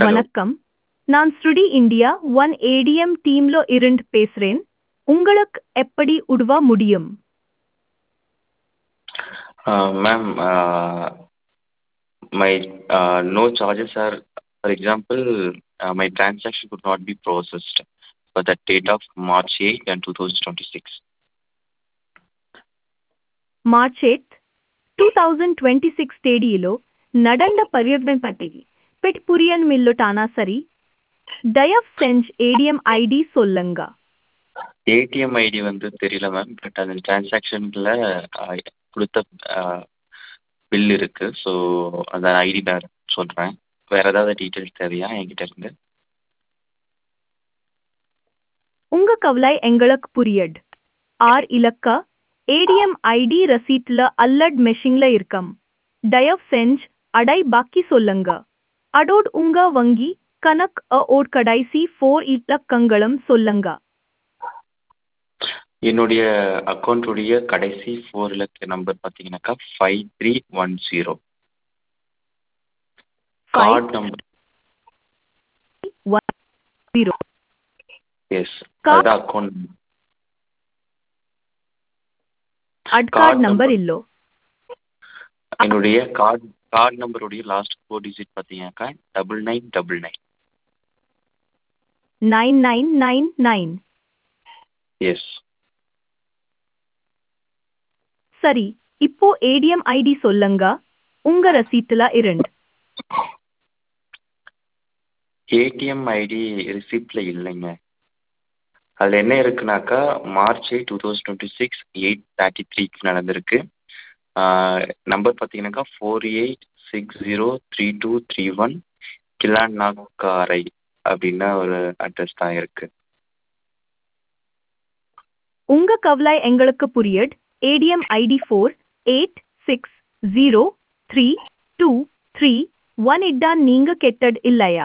Hello. வணக்கம் நான் ஸ்ருடி இந்தியா ஒன் ஏடிஎம் டீம்ல இருந்து பேசுறேன் உங்களுக்கு எப்படி உதவ முடியும் Uh, ma'am, uh, my uh, no charges are, for example, uh, my transaction could not be processed for the date of March 8 and 2026. March eight two thousand twenty six తేదీలో నడండ పర్యటన పట్టికి పెట్ పురియన్ మిల్లు టానా సరి డయఫ్ சென்ஸ் ஏடிஎம் ஐடி சொல்லுங்க ஏடிஎம் ஐடி வந்து தெரியல மேம் பட் அந்த டிரான்சாக்ஷனில் கொடுத்த பில் இருக்குது ஸோ அந்த ஐடி நான் சொல்கிறேன் வேறு ஏதாவது டீட்டெயில்ஸ் தேவையா என்கிட்ட இருந்து உங்க கவலை எங்களுக்கு புரியட் ஆர் இலக்க ஏடிஎம் ஐடி ரசீட்ல அல்லட் மெஷின்ல இருக்கும் டயஃப் சென்ஸ் அடை பாக்கி சொல்லுங்க அடோட் உங்க வங்கி கணக் ஓட் கடைசி ஃபோர் இலக்கங்களும் சொல்லுங்க என்னுடைய அக்கௌண்ட்டுடைய கடைசி ஃபோர் இலக்க நம்பர் பார்த்தீங்கன்னாக்கா five three one zero card number one zero yes Card- அதுதான் account at Card card number number. இல்லோ என்னுடைய கார்டு கார்டு நம்பருடைய லாஸ்ட் ஃபோர் டிஜிட் பார்த்தீங்கன்னாக்கா double nine double nine nine nine nine nine yes சரி இப்போ ATM ID சொல்லுங்க உங்க ரசீட்டுல இருந்து ஏடிஎம் ஐடி ரிசிப்டில் இல்லைங்க அதில் என்ன இருக்குனாக்கா March eight two thousand twenty six eight thirty த்ரீக்கு நடந்திருக்கு நம்பர் பார்த்தீங்கன்னாக்கா four eight six zero three two three one கிளான்னாக்காரை அப்படின்னு ஒரு அட்ரஸ் தான் இருக்குது உங்க கவலை எங்களுக்கு புரியட் ATM ID four eight six zero three two three one இட்டான் நீங்க கெட்டட் இல்லையா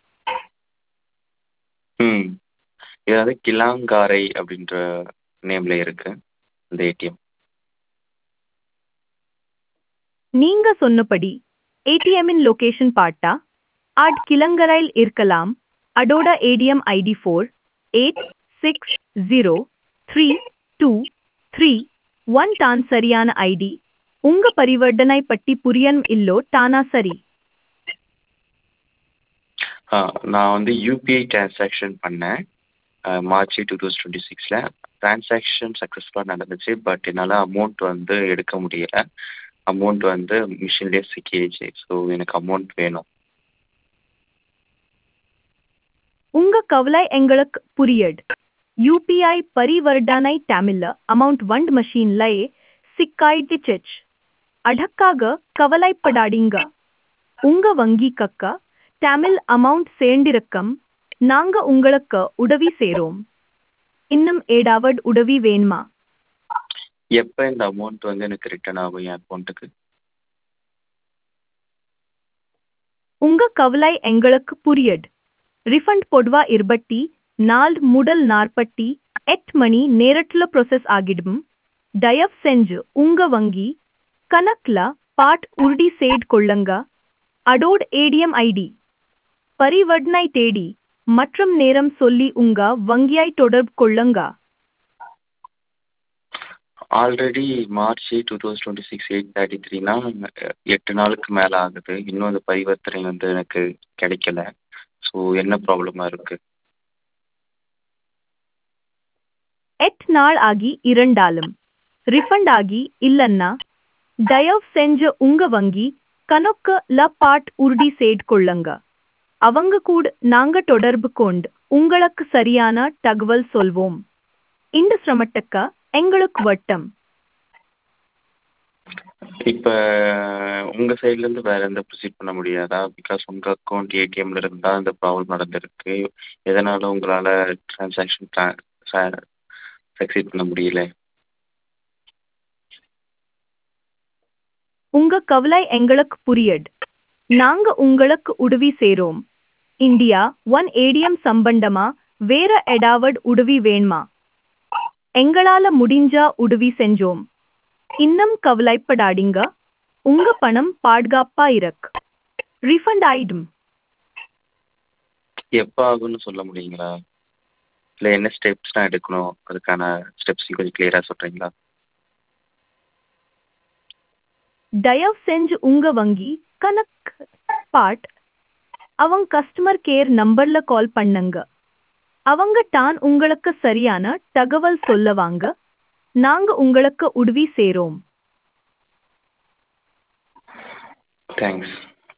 ம் இது வந்து கிளாங்காரை அப்படின்ற நேமில் இருக்குது இந்த ஏடிஎம் நீங்க சொன்னபடி ஏடிஎம்மின் லொகேஷன் பார்த்தா அட் கிளங்கரையில் இருக்கலாம் அடோட ATM ID four eight six zero three two three one டான் சரியான ஐடி உங்க பரிவர்த்தனை பட்டி புரியன் இல்லோ டானா சரி ஆ நான் வந்து யூபிஐ டிரான்சாக்ஷன் பண்ணேன் மார்ச் டூ தௌசண்ட் டுவெண்ட்டி சிக்ஸில் டிரான்சாக்ஷன் சக்ஸஸ்ஃபுல்லாக நடந்துச்சு பட் என்னால் அமௌண்ட் வந்து எடுக்க முடியலை அமௌண்ட் வந்து மிஷின்லேயே சிக்கிடுச்சு ஸோ எனக்கு அமௌண்ட் வேணும் உங்க கவலை எங்களுக்கு புரியட் யூபிஐ பரிவர்த்தனை தமிழ்ல அமௌண்ட் வண்ட் மஷீன்ல சிக்காயிடுச்சு அடக்காக கவலைப்படாதீங்க உங்க வங்கி கக்க தமிழ் அமௌண்ட் சேர்ந்திருக்கம் நாங்க உங்களுக்கு உதவி சேரோம் இன்னும் ஏடாவது உதவி வேணுமா எப்போ இந்த அமௌண்ட் வந்து எனக்கு ரிட்டர்ன் ஆகும் என் அக்கௌண்ட்டுக்கு உங்க கவலை எங்களுக்கு புரியட் ரிஃபண்ட் பொதுவா இருபட்டி நாள் முதல் நாற்பட்டி எட்டு மணி நேரத்துல ப்ரொசஸ் ஆகிடும் தயவு செஞ்சு உங்க வங்கி கணக்குல பாட் உறுதி செய்து கொள்ளுங்க அடோட் ஏடிஎம் ஐடி பரிவர்த்தனை தேடி மற்றும் நேரம் சொல்லி உங்க வங்கியாய் தொடர்பு கொள்ளுங்க already March two thousand twenty six eight thirty த்ரீனா எட்டு நாளுக்கு மேலே ஆகுது இன்னும் அந்த பரிவர்த்தனை வந்து எனக்கு கிடைக்கல ஸோ என்ன ப்ராப்ளமாக இருக்குது எட்டு நாள் ஆகி இரண்டாலும் ரிஃபண்ட் ஆகி இல்லன்னா தயவு செஞ்சு உங்க வங்கி கணக்கு ல பாட் உறுதி செய்து கொள்ளுங்க அவங்க கூட நாங்க தொடர்பு கொண்டு உங்களுக்கு சரியான தகவல் சொல்வோம் இந்த சிரமத்துக்கு எங்களுக்கு வட்டம் இப்போ உங்கள் சைட்லேருந்து வேறு எந்த ப்ரொசீட் பண்ண முடியாதா பிகாஸ் உங்கள் அக்கௌண்ட் ஏடிஎம்ல இருந்தால் இந்த ப்ராப்ளம் நடந்திருக்கு எதனால் உங்களால் ட்ரான்சாக்ஷன் சக்சீட் பண்ண முடியல உங்க கவலை எங்களுக்கு புரியட் நாங்க உங்களுக்கு உதவி சேரோம் இந்தியா ஒன் ஏடிஎம் சம்பந்தமா வேற எடாவட் உதவி வேணுமா எங்களால முடிஞ்சா உதவி செஞ்சோம் இன்னும் கவலைப்படாதீங்க உங்க பணம் பாதுகாப்பா இருக்கு ரீஃபண்ட் ஆயிடும் எப்போ ஆகும்னு சொல்ல முடியுங்களா இல்லை என்ன ஸ்டெப்ஸ்லாம் எடுக்கணும் அதுக்கான ஸ்டெப்ஸ் கொஞ்சம் கிளியராக சொல்கிறீங்களா தயவு செஞ்சு உங்க வங்கி கணக்கு பாட் அவங்க கஸ்டமர் கேர் நம்பர்ல கால் பண்ணுங்க அவங்க தான் உங்களுக்கு சரியான தகவல் சொல்லுவாங்க நாங்க உங்களுக்கு உதவி செய்றோம் தேங்க்ஸ்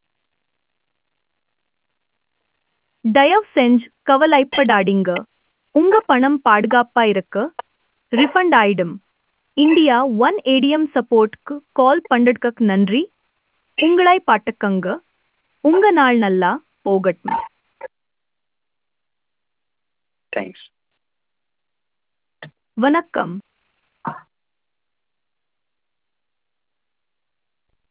தயவு செஞ்சு கவலைப்படாதீங்க உங்க பணம் பாதுகாப்பா இருக்கு ரிஃபண்ட் ஆயிடும் இந்தியா ஒன் ஏடிஎம் சப்போர்ட்க்கு கால் பண்ணதுக்கு நன்றி உங்களை பாட்டுக்கங்க உங்க நாள் நல்லா போகட்டும் தேங்க்ஸ் வணக்கம்